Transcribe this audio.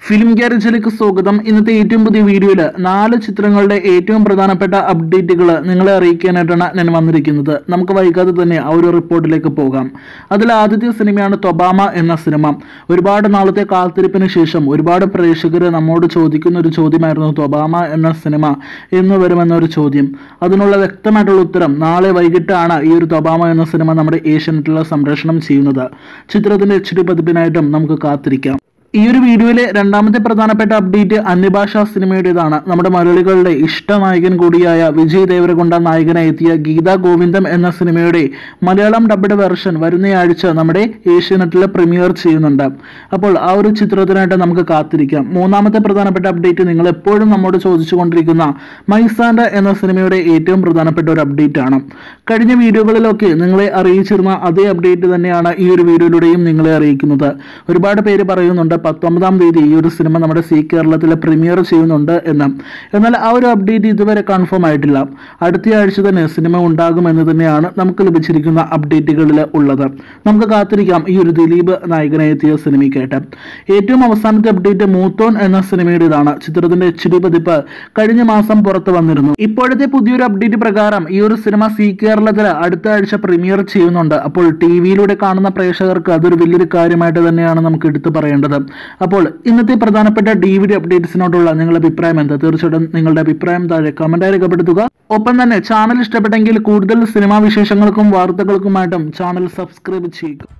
film ഗ്യാരേജിലേക്ക് സ്വാഗതം ഇന്നത്തെ ഏറ്റവും പുതിയ വീഡിയോയിൽ നാല് ചിത്രങ്ങളുടെ ഏറ്റവും പ്രധാനപ്പെട്ട അപ്ഡേറ്റുകൾ നിങ്ങളെ അറിയിക്കാനായിട്ടാണ് ഞാൻ വന്നിരിക്കുന്നത് നമുക്ക് വൈകാതെ തന്നെ ആ ഒരു റിപ്പോർട്ടിലേക്ക് പോകാം അതിൽ ആദ്യത്തെ സിനിമയാണ് തൊബാമ എന്ന സിനിമ ഒരുപാട് നാളത്തെ കാത്തിരിപ്പിന് ശേഷം ഒരുപാട് പ്രേക്ഷകർ നമ്മോട് ചോദിക്കുന്ന ഒരു ചോദ്യമായിരുന്നു തൊബാമ എന്ന സിനിമ എന്ന് വരുമെന്നൊരു ചോദ്യം അതിനുള്ള വ്യക്തമായിട്ടുള്ള ഉത്തരം നാളെ വൈകിട്ടാണ് ഈ ഒരു തൊബാമ എന്ന സിനിമ നമ്മുടെ ഏഷ്യനെറ്റിൽ സംപ്രേഷണം ചെയ്യുന്നത് ചിത്രത്തിന്റെ എച്ച് ഡി പതിപ്പിനായിട്ടും നമുക്ക് കാത്തിരിക്കാം ഈ ഒരു വീഡിയോയിലെ രണ്ടാമത്തെ പ്രധാനപ്പെട്ട അപ്ഡേറ്റ് അന്യഭാഷാ സിനിമയുടേതാണ് നമ്മുടെ മലയാളികളുടെ ഇഷ്ട നായകൻ കൂടിയായ വിജയ് ദേവരകൊണ്ട നായകനായി എത്തിയ ഗീതാ ഗോവിന്ദം എന്ന സിനിമയുടെ മലയാളം ഡബ്ഡ് വെർഷൻ വരുന്നയാഴ്ച നമ്മുടെ ഏഷ്യാനെറ്റിൽ പ്രീമിയർ ചെയ്യുന്നുണ്ട് അപ്പോൾ ആ ഒരു ചിത്രത്തിനായിട്ട് നമുക്ക് കാത്തിരിക്കാം മൂന്നാമത്തെ പ്രധാനപ്പെട്ട അപ്ഡേറ്റ് നിങ്ങൾ എപ്പോഴും നമ്മോട് ചോദിച്ചുകൊണ്ടിരിക്കുന്ന മൈസാൻഡ എന്ന സിനിമയുടെ ഏറ്റവും പ്രധാനപ്പെട്ട ഒരു അപ്ഡേറ്റ് ആണ് കഴിഞ്ഞ വീഡിയോകളിലൊക്കെ നിങ്ങളെ അറിയിച്ചിരുന്ന അതേ അപ്ഡേറ്റ് തന്നെയാണ് ഈ ഒരു വീഡിയോയിലൂടെയും നിങ്ങളെ അറിയിക്കുന്നത് ഒരുപാട് പേര് പറയുന്നുണ്ട് പത്തൊമ്പതാം തീയതി ഈ ഒരു സിനിമ നമ്മുടെ സി കേരളത്തിൽ പ്രീമിയർ ചെയ്യുന്നുണ്ട് എന്ന് എന്നാൽ ആ ഒരു അപ്ഡേറ്റ് ഇതുവരെ കൺഫേം ആയിട്ടില്ല അടുത്ത ആഴ്ച തന്നെ സിനിമ ഉണ്ടാകുമെന്ന് തന്നെയാണ് നമുക്ക് ലഭിച്ചിരിക്കുന്ന അപ്ഡേറ്റുകളിൽ ഉള്ളത് നമുക്ക് കാത്തിരിക്കാം ഈ ഒരു ദിലീപ് നായകനായി എത്തിയ സിനിമയ്ക്കായിട്ട് ഏറ്റവും അവസാനത്തെ അപ്ഡേറ്റ് മൂത്തോൻ എന്ന സിനിമയുടേതാണ് ചിത്രത്തിന്റെ എച്ച് ഡി പതിപ്പ് കഴിഞ്ഞ മാസം പുറത്തു വന്നിരുന്നു ഇപ്പോഴത്തെ പുതിയൊരു അപ്ഡേറ്റ് പ്രകാരം ഈ ഒരു സിനിമ സി കേരളത്തിൽ അടുത്ത ആഴ്ച പ്രീമിയർ ചെയ്യുന്നുണ്ട് അപ്പോൾ ടി വിയിലൂടെ കാണുന്ന പ്രേക്ഷകർക്ക് അതൊരു വലിയൊരു കാര്യമായിട്ട് തന്നെയാണ് നമുക്ക് എടുത്തു പറയേണ്ടത് അപ്പോൾ ഇന്നത്തെ പ്രധാനപ്പെട്ട ഡി വി ഡി അപ്ഡേറ്റ്സിനോടുള്ള നിങ്ങളുടെ അഭിപ്രായം എന്താ തീർച്ചയായിട്ടും നിങ്ങളുടെ അഭിപ്രായം താഴെ കമന്റായി രേഖപ്പെടുത്തുക ഒപ്പം തന്നെ ചാനൽ ഇഷ്ടപ്പെട്ടെങ്കിൽ കൂടുതൽ സിനിമാ വിശേഷങ്ങൾക്കും വാർത്തകൾക്കുമായിട്ടും ചാനൽ സബ്സ്ക്രൈബ് ചെയ്യുക